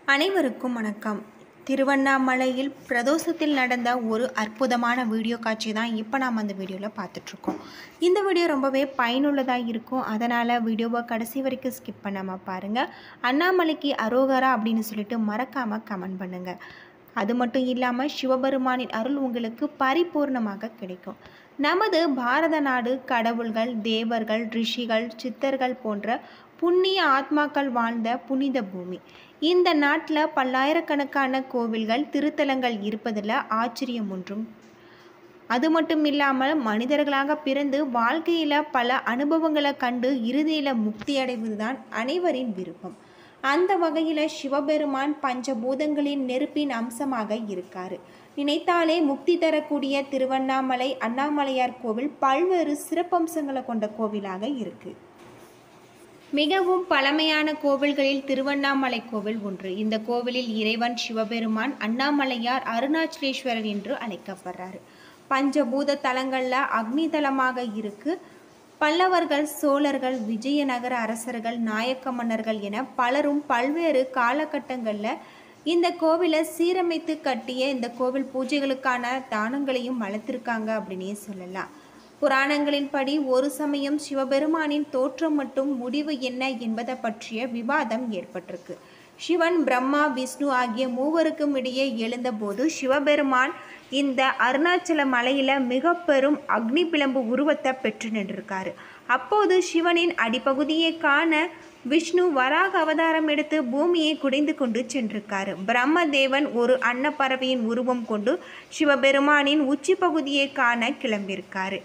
அனைவருக்கும் வணக்கம் திருவண்ணாமலையில் பிரதோஷத்தில் நடந்த ஒரு அற்புதமான வீடியோ காட்சி தான் இப்போ நாம் அந்த வீடியோவில் பார்த்துட்ருக்கோம் இந்த வீடியோ ரொம்பவே பயனுள்ளதாக இருக்கும் அதனால் வீடியோவை கடைசி வரைக்கும் ஸ்கிப் பண்ணாமல் பாருங்கள் அண்ணாமலைக்கு அரோகரா அப்படின்னு சொல்லிட்டு மறக்காமல் கமெண்ட் பண்ணுங்கள் அது மட்டும் இல்லாமல் சிவபெருமானின் அருள் உங்களுக்கு பரிபூர்ணமாக கிடைக்கும் நமது பாரத நாடு கடவுள்கள் தேவர்கள் ரிஷிகள் சித்தர்கள் போன்ற புண்ணிய ஆத்மாக்கள் வாழ்ந்த புனித பூமி இந்த நாட்டில் பல்லாயிரக்கணக்கான கோவில்கள் திருத்தலங்கள் இருப்பதில் ஆச்சரியம் ஒன்றும் அது மட்டும் இல்லாமல் மனிதர்களாக பிறந்து வாழ்க்கையில் பல அனுபவங்களை கண்டு இறுதியில் முக்தி அடைவது தான் அனைவரின் விருப்பம் அந்த வகையில் சிவபெருமான் பஞ்சபூதங்களின் நெருப்பின் அம்சமாக இருக்காரு நினைத்தாலே முக்தி தரக்கூடிய திருவண்ணாமலை அண்ணாமலையார் கோவில் பல்வேறு சிறப்பம்சங்களை கொண்ட கோவிலாக இருக்கு மிகவும் பழமையான கோவில்களில் திருவண்ணாமலை கோவில் ஒன்று இந்த கோவிலில் இறைவன் சிவபெருமான் அண்ணாமலையார் அருணாச்சலேஸ்வரர் என்று அழைக்கப்படுறாரு பஞ்சபூத தலங்களில் அக்னி தலமாக இருக்கு பல்லவர்கள் சோழர்கள் விஜயநகர அரசர்கள் நாயக்க மன்னர்கள் என பலரும் பல்வேறு காலகட்டங்களில் இந்த கோவிலை சீரமைத்து கட்டிய இந்த கோவில் பூஜைகளுக்கான தானங்களையும் வளர்த்திருக்காங்க அப்படின்னே சொல்லலாம் புராணங்களின்படி ஒரு சமயம் சிவபெருமானின் தோற்றம் மற்றும் முடிவு என்ன என்பதை பற்றிய விவாதம் ஏற்பட்டிருக்கு சிவன் பிரம்மா விஷ்ணு ஆகிய மூவருக்கும் இடையே எழுந்தபோது சிவபெருமான் இந்த அருணாச்சல மலையில் மிக பெரும் அக்னி பிளம்பு உருவத்தை பெற்று நின்றிருக்காரு அப்போது சிவனின் அடிப்பகுதியை காண விஷ்ணு வராக அவதாரம் எடுத்து பூமியை குடைந்து கொண்டு சென்றிருக்காரு பிரம்மதேவன் ஒரு அன்னப்பறவையின் உருவம் கொண்டு சிவபெருமானின் உச்சி பகுதியை காண கிளம்பியிருக்காரு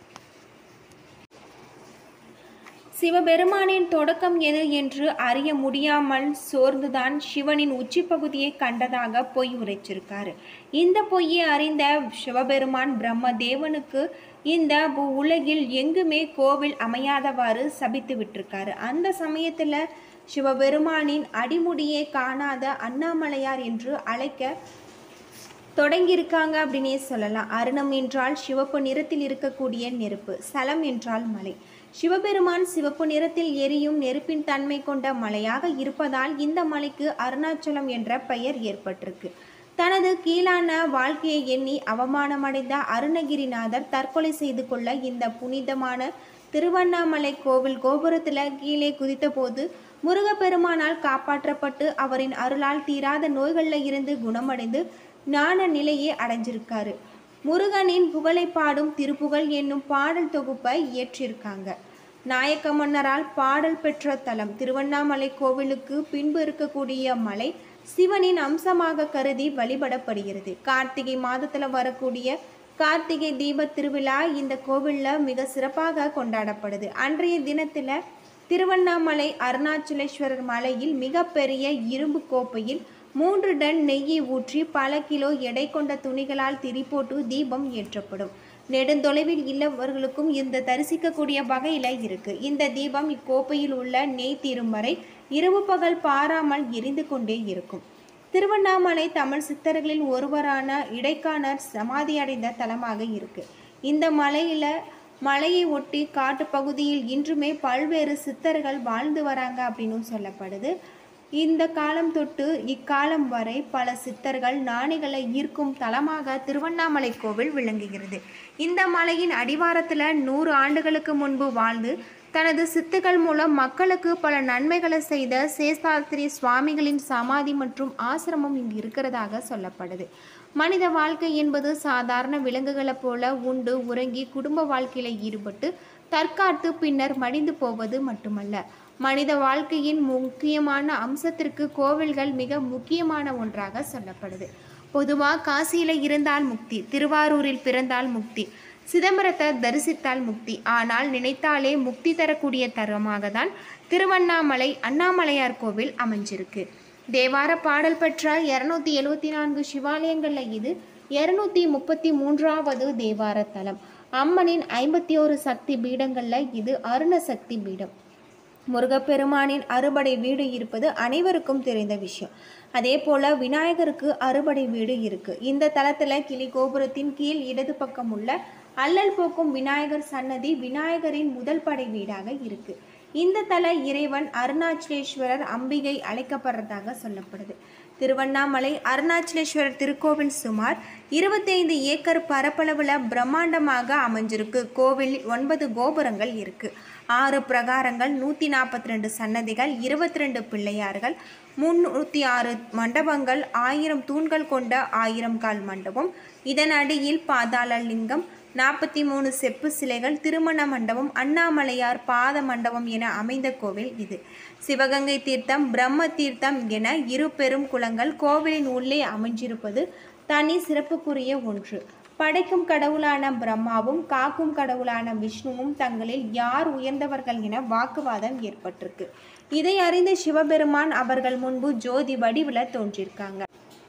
சிவபெருமானின் தொடக்கம் எது என்று அறிய முடியாமல் சோர்ந்துதான் சிவனின் உச்சி பகுதியை கண்டதாக பொய் உரைச்சிருக்காரு இந்த பொய்யை அறிந்த சிவபெருமான் பிரம்மதேவனுக்கு இந்த பூ- உலகில் எங்குமே கோவில் அமையாதவாறு சபித்து விட்டிருக்காரு அந்த சமயத்தில் சிவபெருமானின் அடிமுடியை காணாத அண்ணாமலையார் என்று அழைக்க தொடங்கியிருக்காங்க அப்படின்னே சொல்லலாம் அருணம் என்றால் சிவப்பு நிறத்தில் இருக்கக்கூடிய நெருப்பு சலம் என்றால் மலை சிவபெருமான் சிவப்பு நிறத்தில் எரியும் நெருப்பின் தன்மை கொண்ட மலையாக இருப்பதால் இந்த மலைக்கு அருணாச்சலம் என்ற பெயர் ஏற்பட்டிருக்கு தனது கீழான வாழ்க்கையை எண்ணி அவமானமடைந்த அருணகிரிநாதர் தற்கொலை செய்து கொள்ள இந்த புனிதமான திருவண்ணாமலை கோவில் கோபுரத்தில் கீழே குதித்தபோது முருகப்பெருமானால் காப்பாற்றப்பட்டு அவரின் அருளால் தீராத நோய்களில் இருந்து குணமடைந்து ஞான நிலையை அடைஞ்சிருக்காரு முருகனின் புகழை பாடும் திருப்புகழ் என்னும் பாடல் தொகுப்பை இயற்றியிருக்காங்க நாயக்க மன்னரால் பாடல் பெற்ற தலம் திருவண்ணாமலை கோவிலுக்கு பின்பு இருக்கக்கூடிய மலை சிவனின் அம்சமாக கருதி வழிபடப்படுகிறது கார்த்திகை மாதத்தில் வரக்கூடிய கார்த்திகை தீப திருவிழா இந்த கோவிலில் மிக சிறப்பாக கொண்டாடப்படுது அன்றைய தினத்தில் திருவண்ணாமலை அருணாச்சலேஸ்வரர் மலையில் மிகப்பெரிய இரும்பு கோப்பையில் மூன்று டன் நெய்யை ஊற்றி பல கிலோ எடை கொண்ட துணிகளால் திரி போட்டு தீபம் ஏற்றப்படும் நெடுந்தொலைவில் இல்லவர்களுக்கும் இந்த தரிசிக்கக்கூடிய வகையில் இருக்கு இந்த தீபம் இக்கோப்பையில் உள்ள நெய் தீரும் வரை இரவு பகல் பாராமல் எரிந்து கொண்டே இருக்கும் திருவண்ணாமலை தமிழ் சித்தர்களில் ஒருவரான இடைக்காணர் சமாதி அடைந்த தலமாக இருக்கு இந்த மலையில மலையை ஒட்டி காட்டுப்பகுதியில் இன்றுமே பல்வேறு சித்தர்கள் வாழ்ந்து வராங்க அப்படின்னு சொல்லப்படுது இந்த காலம் தொட்டு இக்காலம் வரை பல சித்தர்கள் நாணிகளை ஈர்க்கும் தலமாக திருவண்ணாமலை கோவில் விளங்குகிறது இந்த மலையின் அடிவாரத்தில் நூறு ஆண்டுகளுக்கு முன்பு வாழ்ந்து தனது சித்துக்கள் மூலம் மக்களுக்கு பல நன்மைகளை செய்த சேஷாத்திரி சுவாமிகளின் சமாதி மற்றும் ஆசிரமம் இங்கு இருக்கிறதாக சொல்லப்படுது மனித வாழ்க்கை என்பது சாதாரண விலங்குகளைப் போல உண்டு உறங்கி குடும்ப வாழ்க்கையில ஈடுபட்டு தற்காத்து பின்னர் மடிந்து போவது மட்டுமல்ல மனித வாழ்க்கையின் முக்கியமான அம்சத்திற்கு கோவில்கள் மிக முக்கியமான ஒன்றாக சொல்லப்படுது பொதுவாக காசியில் இருந்தால் முக்தி திருவாரூரில் பிறந்தால் முக்தி சிதம்பரத்தை தரிசித்தால் முக்தி ஆனால் நினைத்தாலே முக்தி தரக்கூடிய தரமாக தான் திருவண்ணாமலை அண்ணாமலையார் கோவில் அமைஞ்சிருக்கு தேவார பாடல் பெற்ற இரநூத்தி எழுவத்தி நான்கு சிவாலயங்களில் இது இரநூத்தி முப்பத்தி மூன்றாவது தேவார தலம் அம்மனின் ஐம்பத்தி ஒரு சக்தி பீடங்களில் இது அருண சக்தி பீடம் முருகப்பெருமானின் அறுபடை வீடு இருப்பது அனைவருக்கும் தெரிந்த விஷயம் அதே போல விநாயகருக்கு அறுபடை வீடு இருக்கு இந்த தலத்துல கிளி கோபுரத்தின் கீழ் இடது பக்கம் உள்ள அல்லல் போக்கும் விநாயகர் சன்னதி விநாயகரின் முதல் படை வீடாக இருக்கு இந்த தல இறைவன் அருணாச்சலேஸ்வரர் அம்பிகை அழைக்கப்படுறதாக சொல்லப்படுது திருவண்ணாமலை அருணாச்சலேஸ்வரர் திருக்கோவில் சுமார் இருபத்தைந்து ஏக்கர் பரப்பளவில் பிரம்மாண்டமாக அமைஞ்சிருக்கு கோவிலில் ஒன்பது கோபுரங்கள் இருக்கு ஆறு பிரகாரங்கள் நூற்றி நாற்பத்தி ரெண்டு சன்னதிகள் இருபத்தி ரெண்டு பிள்ளையார்கள் முன்னூற்றி ஆறு மண்டபங்கள் ஆயிரம் தூண்கள் கொண்ட ஆயிரம் கால் மண்டபம் இதன் அடியில் பாதாள லிங்கம் நாற்பத்தி மூணு செப்பு சிலைகள் திருமண மண்டபம் அண்ணாமலையார் பாத மண்டபம் என அமைந்த கோவில் இது சிவகங்கை தீர்த்தம் பிரம்ம தீர்த்தம் என இரு பெரும் குளங்கள் கோவிலின் உள்ளே அமைஞ்சிருப்பது தனி சிறப்புக்குரிய ஒன்று படைக்கும் கடவுளான பிரம்மாவும் காக்கும் கடவுளான விஷ்ணுவும் தங்களில் யார் உயர்ந்தவர்கள் என வாக்குவாதம் ஏற்பட்டிருக்கு இதை அறிந்த சிவபெருமான் அவர்கள் முன்பு ஜோதி வடிவில் தோன்றியிருக்காங்க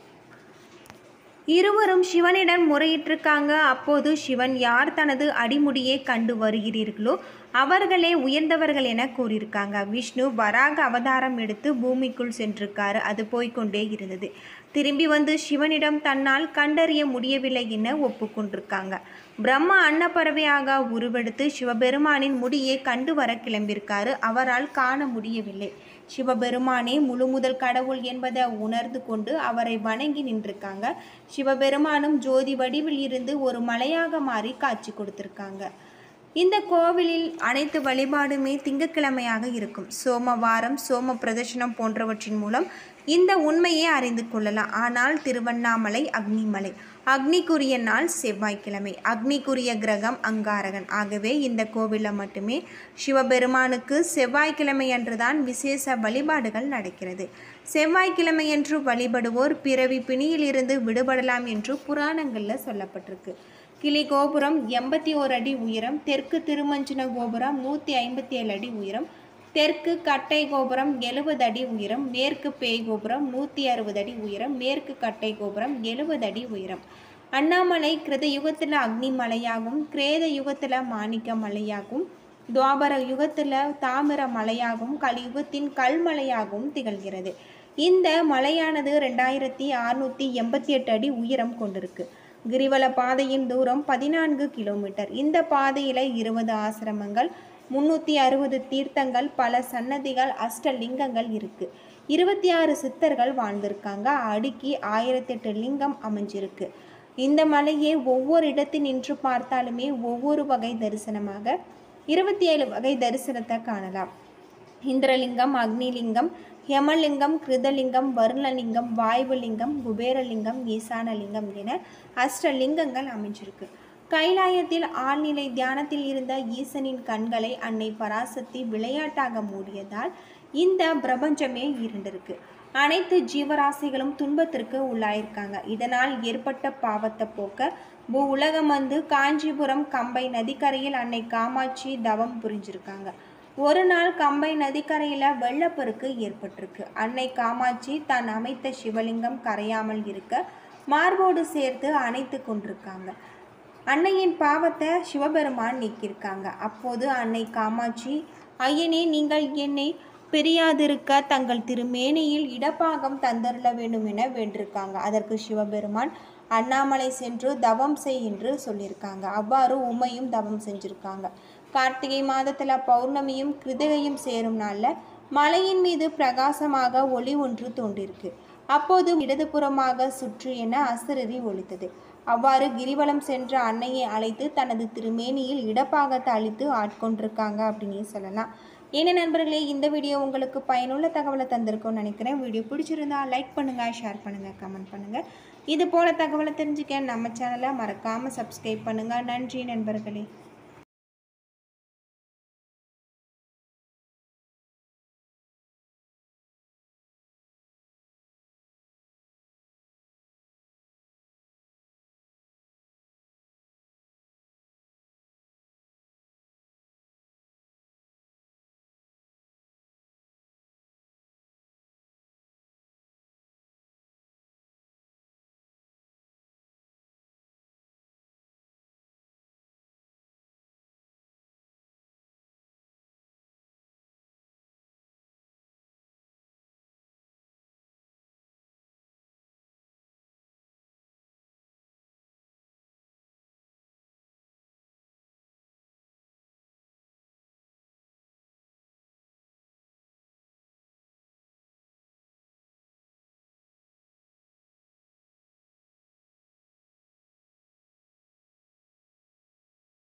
இருவரும் சிவனிடம் முறையிட்டிருக்காங்க அப்போது சிவன் யார் தனது அடிமுடியை கண்டு வருகிறீர்களோ அவர்களே உயர்ந்தவர்கள் என கூறியிருக்காங்க விஷ்ணு வராக அவதாரம் எடுத்து பூமிக்குள் சென்றிருக்காரு அது போய்க்கொண்டே இருந்தது திரும்பி வந்து சிவனிடம் தன்னால் கண்டறிய முடியவில்லை என ஒப்புக்கொண்டிருக்காங்க பிரம்மா அன்னப்பறவையாக உருவெடுத்து சிவபெருமானின் முடியை கண்டு வர கிளம்பியிருக்காரு அவரால் காண முடியவில்லை சிவபெருமானே முழு முதல் கடவுள் என்பதை உணர்ந்து கொண்டு அவரை வணங்கி நின்றிருக்காங்க சிவபெருமானும் ஜோதி வடிவில் இருந்து ஒரு மலையாக மாறி காட்சி கொடுத்திருக்காங்க இந்த கோவிலில் அனைத்து வழிபாடுமே திங்கட்கிழமையாக இருக்கும் சோமவாரம் சோம பிரதர்ஷனம் போன்றவற்றின் மூலம் இந்த உண்மையை அறிந்து கொள்ளலாம் ஆனால் திருவண்ணாமலை அக்னிமலை அக்னிக்குரிய நாள் செவ்வாய்க்கிழமை அக்னிக்குரிய கிரகம் அங்காரகன் ஆகவே இந்த கோவிலில் மட்டுமே சிவபெருமானுக்கு செவ்வாய்க்கிழமை அன்றுதான் விசேஷ வழிபாடுகள் நடக்கிறது செவ்வாய்க்கிழமையன்று வழிபடுவோர் பிறவி பிணியிலிருந்து விடுபடலாம் என்று புராணங்களில் சொல்லப்பட்டிருக்கு கிளி கோபுரம் எண்பத்தி ஓர் அடி உயரம் தெற்கு திருமஞ்சன கோபுரம் நூற்றி ஐம்பத்தி ஏழு அடி உயரம் தெற்கு கட்டை கோபுரம் எழுபது அடி உயரம் மேற்கு பேய் கோபுரம் நூற்றி அறுபது அடி உயரம் மேற்கு கட்டை கோபுரம் எழுபது அடி உயரம் அண்ணாமலை கிருத யுகத்தில் அக்னி மலையாகவும் கிரேத யுகத்தில் மாணிக்க மலையாகவும் துவாபர யுகத்தில் தாமிர மலையாகவும் கலியுகத்தின் கல்மலையாகவும் திகழ்கிறது இந்த மலையானது ரெண்டாயிரத்தி அறுநூற்றி எண்பத்தி எட்டு அடி உயரம் கொண்டிருக்கு கிரிவல பாதையின் தூரம் பதினான்கு கிலோமீட்டர் இந்த பாதையில் இருபது ஆசிரமங்கள் முன்னூற்றி அறுபது தீர்த்தங்கள் பல சன்னதிகள் அஷ்டலிங்கங்கள் இருக்கு இருபத்தி ஆறு சித்தர்கள் வாழ்ந்திருக்காங்க அடுக்கி ஆயிரத்தெட்டு லிங்கம் அமைஞ்சிருக்கு இந்த மலையை ஒவ்வொரு இடத்தில் நின்று பார்த்தாலுமே ஒவ்வொரு வகை தரிசனமாக இருபத்தி ஏழு வகை தரிசனத்தை காணலாம் இந்திரலிங்கம் அக்னிலிங்கம் யமலிங்கம் கிருதலிங்கம் வருணலிங்கம் வாயுலிங்கம் குபேரலிங்கம் ஈசானலிங்கம் என அஷ்டலிங்கங்கள் அமைஞ்சிருக்கு கைலாயத்தில் ஆழ்நிலை தியானத்தில் இருந்த ஈசனின் கண்களை அன்னை பராசக்தி விளையாட்டாக மூடியதால் இந்த பிரபஞ்சமே இருண்டிருக்கு அனைத்து ஜீவராசிகளும் துன்பத்திற்கு உள்ளாயிருக்காங்க இதனால் ஏற்பட்ட பாவத்தை போக்க பூ உலகம் வந்து காஞ்சிபுரம் கம்பை நதிக்கரையில் அன்னை காமாட்சி தவம் புரிஞ்சிருக்காங்க ஒரு நாள் கம்பை நதிக்கரையில் வெள்ளப்பெருக்கு ஏற்பட்டிருக்கு அன்னை காமாட்சி தான் அமைத்த சிவலிங்கம் கரையாமல் இருக்க மார்போடு சேர்த்து அணைத்து கொண்டிருக்காங்க அன்னையின் பாவத்தை சிவபெருமான் நீக்கியிருக்காங்க அப்போது அன்னை காமாட்சி ஐயனே நீங்கள் என்னை பிரியாதிருக்க தங்கள் திருமேனியில் இடப்பாகம் தந்தருள வேண்டும் என வேண்டியிருக்காங்க அதற்கு சிவபெருமான் அண்ணாமலை சென்று தவம் செய் என்று சொல்லியிருக்காங்க அவ்வாறு உமையும் தவம் செஞ்சுருக்காங்க கார்த்திகை மாதத்தில் பௌர்ணமியும் கிருதிகையும் சேரும் நாளில் மலையின் மீது பிரகாசமாக ஒளி ஒன்று தோன்றிருக்கு அப்போது இடதுபுறமாக சுற்று என அசரறி ஒலித்தது அவ்வாறு கிரிவலம் சென்ற அன்னையை அழைத்து தனது திருமேனியில் இடப்பாகத்தை அளித்து ஆட்கொண்டிருக்காங்க அப்படின்னு சொல்லலாம் என்ன நண்பர்களே இந்த வீடியோ உங்களுக்கு பயனுள்ள தகவலை தந்திருக்கும்னு நினைக்கிறேன் வீடியோ பிடிச்சிருந்தா லைக் பண்ணுங்கள் ஷேர் பண்ணுங்கள் கமெண்ட் பண்ணுங்கள் இது போல் தகவலை தெரிஞ்சுக்க நம்ம சேனலை மறக்காமல் சப்ஸ்கிரைப் பண்ணுங்கள் நன்றி நண்பர்களே